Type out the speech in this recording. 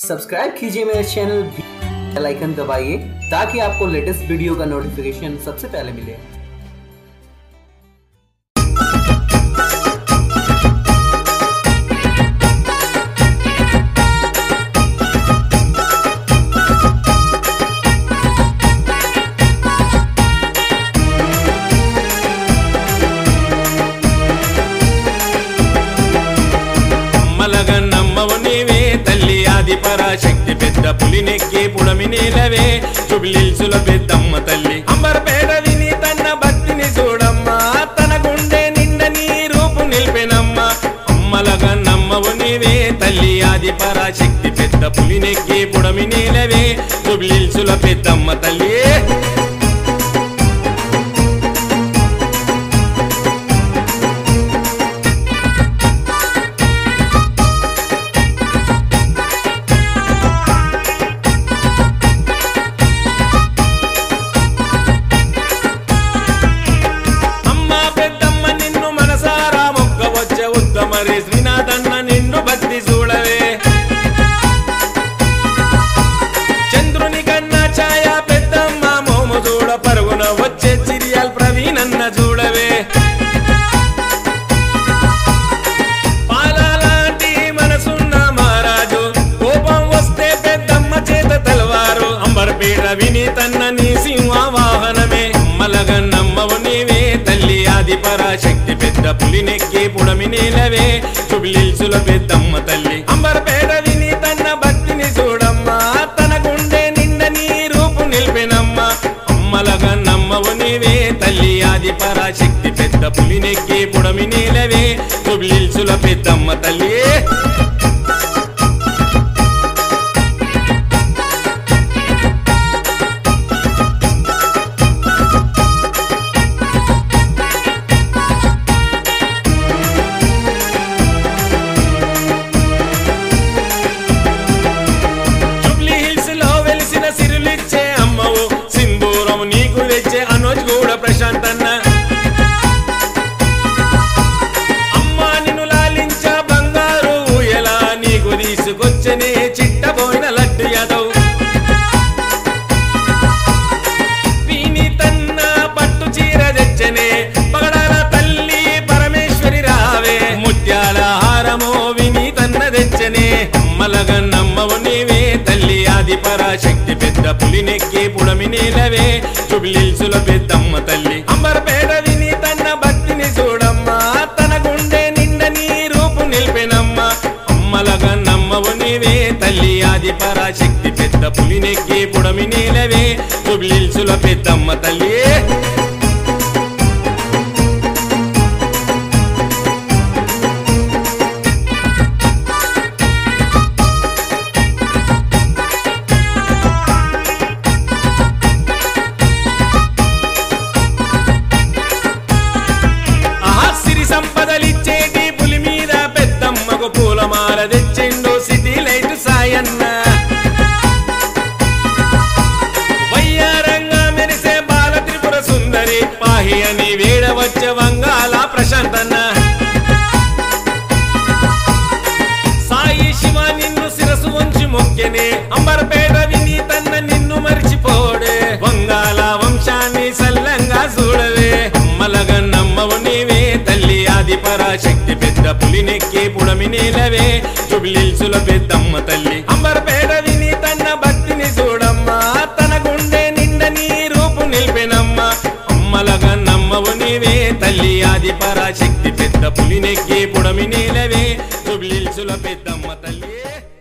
subscribe कीजिए मेरे channel भी बेल आइकन दबाइए ताकि आपको लेटेस्ट वीडियो का नोटिफिकेशन सबसे पहले मिले అమ్మలగన్నమ్మవు నీవే తల్లి ఆది పరాశక్తి పెద్ద పులినెక్కి పుడమి నీలవే జుబిలిల్సుల పెద్దమ్మ తల్లి అంబర్పేట విని తన భక్తిని చూడమ్మా తన గుండె నిండ నీ రూపు నిలిపెనమ్మ అమ్మలగన్నమ్మవు నీవే తల్లి ఆది పరాశక్తి పెద్ద పులినెక్కి పుడమి నీలవే జుబిలిల్సుల పెద్దమ్మ తల్లి అమ్మ పెద్దమ్మ నిన్ను మనసారా మొక్క వచ్చే ఉత్తమరి శ్రీనాథన్న నిన్ను భక్తి చూడవే చంద్రుని కన్నా ఛాయ పెద్దమ్మ మోము చూడ పరుగున వచ్చే చిరియాల్ ప్రవీణన్న చూడవే పాలాలాంటి మనసున్న మహారాజు కోపం వస్తే పెద్దమ్మ చేత తెలవారు అంబర్పీడ విని తన్న నీ సింహ వాహనమే అమ్మలగన్నమ్మవు నీవే తల్లి ఆది పరాశక్తి పెద్ద పులినెక్కి పుడమి నీలవే చుబిలిల్సుల పెద్దమ్మ తల్లి అంబర్పేట విని తన్న భక్తిని చూడమ్మా తన గుండె నిండ నీ రూపు నిలిపినమ్మ అమ్మలగన్నమ్మవు నీవే తల్లి ఆది పరాశక్తి పెద్ద పులినెక్కి పుడమి నీలవే చుబిలిల్సుల పెద్దమ్మ తల్లి జుబ్లీ హిల్స్ లో వెలిసిన సిరులిచ్చే అమ్మవు సింధూరం నీకు తెచ్చే అనోజ్ కూడా ప్రశాంత్ అన్న అమ్మా నిన్ను లాలించ బంగారు ఎలా నీకు తీసుకొచ్చనే చిట్టబోయిన లడ్డు యాదవ్ వీని తన్న పట్టు చీర తెచ్చనే పగడాల తల్లి పరమేశ్వరి రావే ముత్యాల హారమో విని తన్న తెచ్చనే అమ్మలగన్నమ్మవు నీవే తల్లి ఆది పరాశక్తి పెద్ద పులినెక్కి పుడమి నీలవే చుబిలిల్సుల పెద్దమ్మ తల్లి అంబర్పేట విని తన్న భక్తిని చూడమ్మా తన గుండె నిండ నీ రూపు నిలిపెనమ్మ అమ్మలగన్నమ్మవు నీవే తల్లి ఆది పరాశక్తి పెద్ద పులినెక్కి పుడమి నీలవే చుబిలిల్సుల పెద్దమ్మ తల్లి ఆహా సిరి సంపదలిచ్చేటి పులి మీద పెద్దమ్మకు పూలమాల తెచ్చిండు సిటీ లైట్ సాయన్న వయ్యారంగా మెరిసే బాల త్రిపుర సుందరి పాహి అని వేడవచ్చ వంగాల ప్రశాంతన్న సాయి శివ నిన్ను శిరసు వంచి మొక్కెనే అంబర్పేట విని తన్న నిన్ను మరిచిపోడే వంగాల వంశాన్ని సల్లంగా చూడవే అమ్మలగన్నమ్మవు నీవే తల్లి ఆది పరాశక్తి పెద్ద పులినెక్కి పుడమి నీలవే జుబిలిల్సుల పెద్దమ్మ తల్లి అంబర్పేట విని తన్న భక్తిని చూడమ్మా తన గుండె నిండ నీ రూపు నిలిపెనమ్మ అమ్మలగన్నమ్మవు నీవే తల్లి ఆది పరాశక్తి పెద్ద పులినెక్కి పుడమి నీలవే జుబిలిల్సుల పెద్దమ్మ తల్లి